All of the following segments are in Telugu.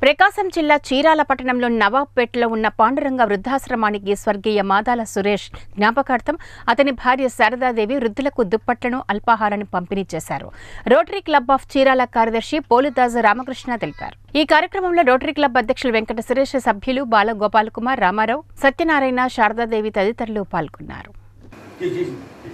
ప్రకాశం జిల్లా చీరాల పట్టణంలో నవాబ్పేటలో ఉన్న పాండురంగ వృద్ధాశ్రమానికి స్వర్గీయ మాదాల సురేష్ జ్ఞాపకార్థం అతని భార్య శారదాదేవి వృద్ధులకు దుప్పట్లను అల్పాహారాన్ని పంపిణీ చేశారు రోటరీ క్లబ్ ఆఫ్ చీరాల కార్యదర్శి పోలుదాజు రామకృష్ణ తెలిపారు ఈ కార్యక్రమంలో రోటరీ క్లబ్ అధ్యక్షులు వెంకట సురేష్ సభ్యులు బాల గోపాల్ కుమార్ రామారావు సత్యనారాయణ శారదాదేవి తదితరులు పాల్గొన్నారు చేసి చేసి చేసి.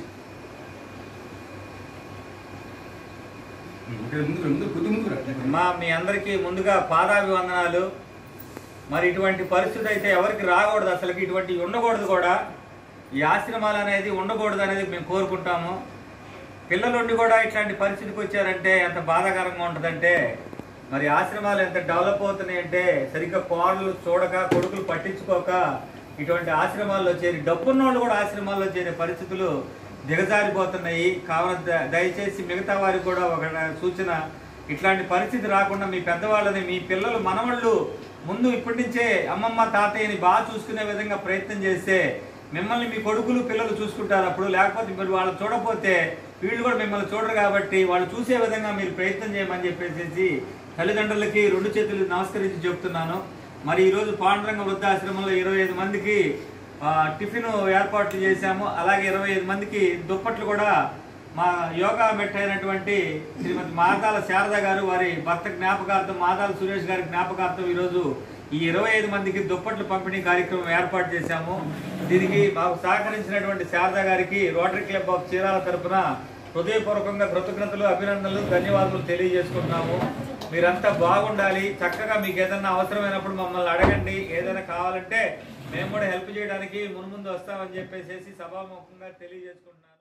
ఇక్కడ ముందు ముందు కొద్ది ముందు రా. మా మీ అందరికీ ముందుగా పాదాభివందనాలు మరి ఇటువంటి పరిస్థితి అయితే ఎవరికి రాకూడదు అసలుకి ఇటువంటి ఉండకూడదు కూడా ఈ ఆశ్రమాలు అనేది ఉండకూడదు అనేది మేము కోరుకుంటాము పిల్లలుండి కూడా ఇట్లాంటి పరిస్థితికి వచ్చారంటే ఎంత బాధాకరంగా ఉంటుందంటే మరి ఆశ్రమాలు ఎంత డెవలప్ అవుతున్నాయంటే సరిగ్గా కోడలు చూడక కొడుకులు పట్టించుకోక ఇటువంటి ఆశ్రమాల్లో చేరి డబ్బున్న వాళ్ళు కూడా ఆశ్రమాల్లో చేరే పరిస్థితులు దిగజారిపోతున్నాయి కావున ద- దయచేసి మిగతా వారికి కూడా ఒక సూచన ఇట్లాంటి పరిస్థితి రాకుండా మీ పెద్దవాళ్ళని మీ పిల్లలు మనవాళ్ళు ముందు ఇప్పటి నుంచే అమ్మమ్మ తాతయ్యని బాగా చూసుకునే విధంగా ప్రయత్నం చేస్తే మిమ్మల్ని మీ కొడుకులు పిల్లలు చూసుకుంటారు అప్పుడు లేకపోతే మీరు వాళ్ళు చూడకపోతే వీళ్ళు కూడా మిమ్మల్ని చూడరు కాబట్టి వాళ్ళు చూసే విధంగా మీరు ప్రయత్నం చేయమని చెప్పేసి తల్లిదండ్రులకి రెండు చేతులు నమస్కరించి చెప్తున్నాను మరి ఈరోజు పాండురంగ వృద్ధాశ్రమంలో ఇరవై ఐదు మందికి ఆ, టిఫిన్ ఏర్పాట్లు చేశాము అలాగే ఇరవై ఐదు మందికి దుప్పట్లు కూడా మా యోగా మెట్ అయినటువంటి శ్రీమతి మాతాల శారద గారు వారి భర్త జ్ఞాపకార్థం మాతాల సురేష్ గారి జ్ఞాపకార్థం ఈరోజు ఈ ఇరవై ఐదు మందికి దుప్పట్లు పంపిణీ కార్యక్రమం ఏర్పాటు చేశాము దీనికి మాకు సహకరించినటువంటి శారద గారికి రోటరీ క్లబ్ ఆఫ్ చీరాల తరపున హృదయపూర్వకంగా కృతజ్ఞతలు అభినందనలు ధన్యవాదాలు తెలియజేసుకుంటున్నాము మీరంతా బాగుండాలి చక్కగా మీకు ఏదైనా అవసరమైనప్పుడు మమ్మల్ని అడగండి ఏదైనా కావాలంటే మేము కూడా హెల్ప్ చేయడానికి మున్ముందు వస్తామని చెప్పేసి సభాముఖంగా తెలియజేసుకుంటున్నాను